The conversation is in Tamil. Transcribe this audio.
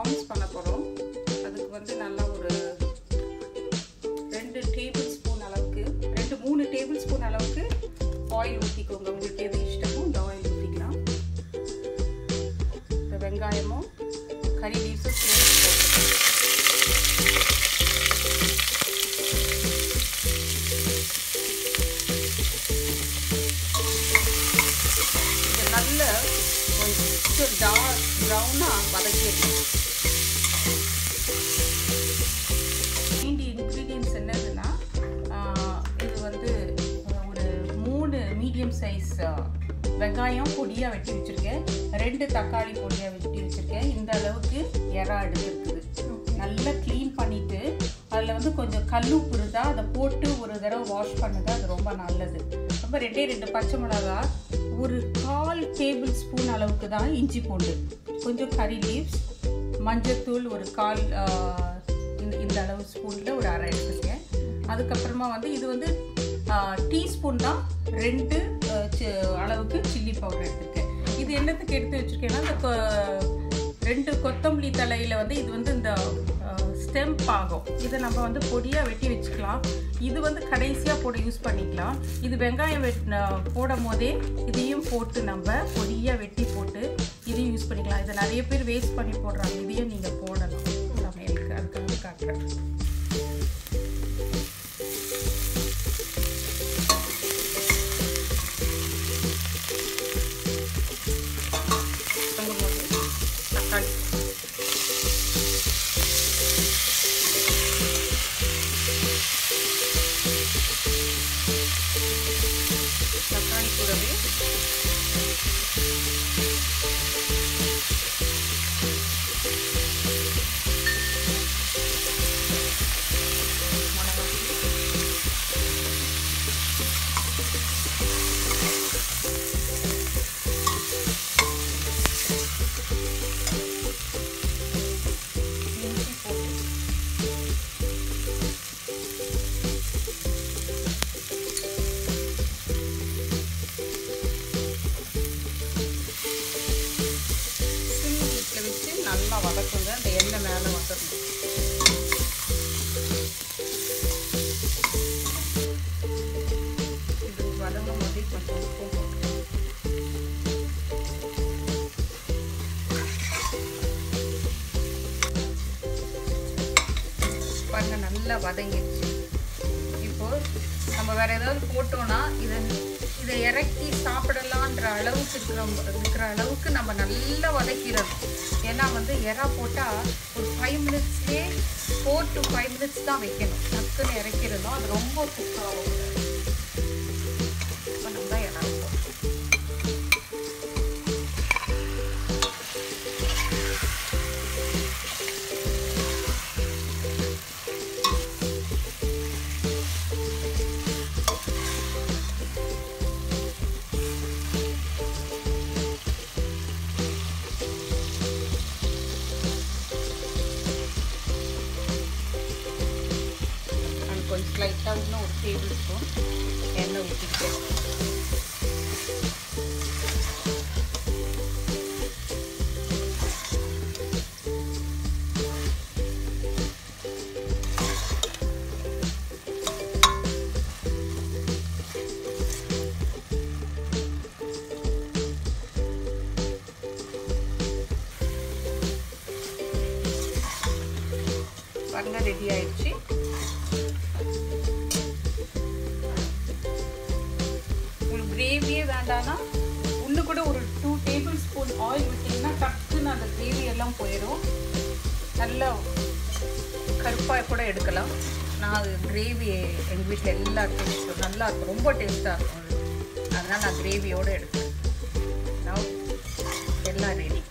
ப்ரான்ஸ் பண்ண போகிறோம் அதுக்கு வந்து நல்லா ஒரு ரெண்டு டேபிள் ஸ்பூன் அளவுக்கு ரெண்டு மூணு டேபிள் ஸ்பூன் அளவுக்கு ஆயில் ஊற்றிக்கோங்க உங்களுக்கு எது இஷ்டமோ இந்த ஆயில் ஊற்றிக்கலாம் இந்த வெங்காயமும் கறி லீவ்ஸும் சேர்த்து போட்டுக்கலாம் இது நல்ல கொஞ்சம் டார்க் ப்ரௌனாக வதக்கிடணும் வேண்டிய இன்க்ரீடியன்ஸ் என்னதுன்னா ஆஹ், இது வந்து ஆஹ், ஒரு மூணு மீடியம் சைஸ் வெங்காயம் பொடியாக வெட்டி வச்சுருக்கேன் ரெண்டு தக்காளி பொடியாக வெட்டி வச்சுருக்கேன் இந்த அளவுக்கு எறா எடுத்துருக்குது நல்லா க்ளீன் பண்ணிவிட்டு அதில் வந்து கொஞ்சம் கல்லுப்பு இருந்தால் அதை போட்டு ஒரு தடவை வாஷ் பண்ணுங்க அது ரொம்ப நல்லது ரொம்ப ரெண்டே ரெண்டு பச்சை மிளகா ஒரு கால் டேபிள் ஸ்பூன் அளவுக்கு தான் இஞ்சி பூண்டு கொஞ்சம் கறி லீவ்ஸ் மஞ்சத்தூள் ஒரு கால் ஆஹ், இந்த இந்த அளவு ஸ்பூனில் ஒரு அரை எடுத்துருக்கேன் அதுக்கப்புறமா வந்து இது வந்து டீஸ்பூன் தான் ரெண்டு ஆஹ், சி- அளவுக்கு சில்லி பவுடர் எடுத்திருக்கேன் இது என்னத்துக்கு எடுத்து வச்சுருக்கேன்னா இந்த கொ- ரெண்டு கொத்தமல்லி தலையில் வந்து இது வந்து இந்த ஸ்டெம்ப் ஆகும் இதை நம்ம வந்து பொடியாக வெட்டி வச்சுக்கலாம் இது வந்து கடைசியாக போட யூஸ் பண்ணிக்கலாம் இது வெங்காயம் வெட் போடும் போதே இதையும் போட்டு நம்ம பொடியாக வெட்டி போட்டு இதையும் யூஸ் பண்ணிக்கலாம் இதை நிறைய பேர் வேஸ்ட் பண்ணி போடுறாங்க இதையும் நீங்கள் போடலாம் சமையலுக்கு அதுக்காக காட்டுறேன் வதங்கும்போது தக்காளி தக்காளி கூடவே மிளகாய் இஞ்சி போட்டு சிம் வீட்டில் வச்சு நல்லா வதக்குங்க அந்த எண்ணெய் மேலே வதக்கணும் இது வதங்கும் போதே கொஞ்சம் உப்பு போட்டு பாருங்க நல்லா வதங்கிடுச்சு இப்போ நம்ம வேற ஏதாவது போட்டோம்னா இதை இதை இறக்கி சாப்பிடலான்ற அளவுக்கு இருக்கிற இருக்கிற அளவுக்கு நம்ம நல்லா வதக்கிடணும் ஏன்னா வந்து எறா போட்டால் ஒரு ஃபைவ் மினிட்ஸ்லேயே ஃபோர் டு ஃபைவ் மினிட்ஸ் தான் வைக்கணும் டக்குன்னு இறக்கிடணும் அது ரொம்ப குக் ஆகும் இப்போ நம்ம எறா போட்டோம் அது கொஞ்சம் லைட்டாக இன்னும் ஒரு டேபிள் ஸ்பூன் எண்ணெய் ஊற்றிக்கிட்டேன் பாருங்க ரெடி ஆயிடுச்சு உங்களுக்கு கிரேவியே வேண்டாம்னா இன்னும் கூட ஒரு டூ டேபிள் ஸ்பூன் ஆயில் விட்டிங்கன்னா டக்குன்னு அந்த கிரேவி எல்லாம் போயிடும் நல்லா கருப்பாக கூட எடுக்கலாம் நான் அது கிரேவி எங்கள் வீட்டில் எல்லாருக்கும் இஷ்டம் நல்லா இருக்கும் ரொம்ப டேஸ்ட்டாக இருக்கும் அது அதனால் நான் கிரேவியோடு எடுப்பேன் Now, எல்லாம் ரெடி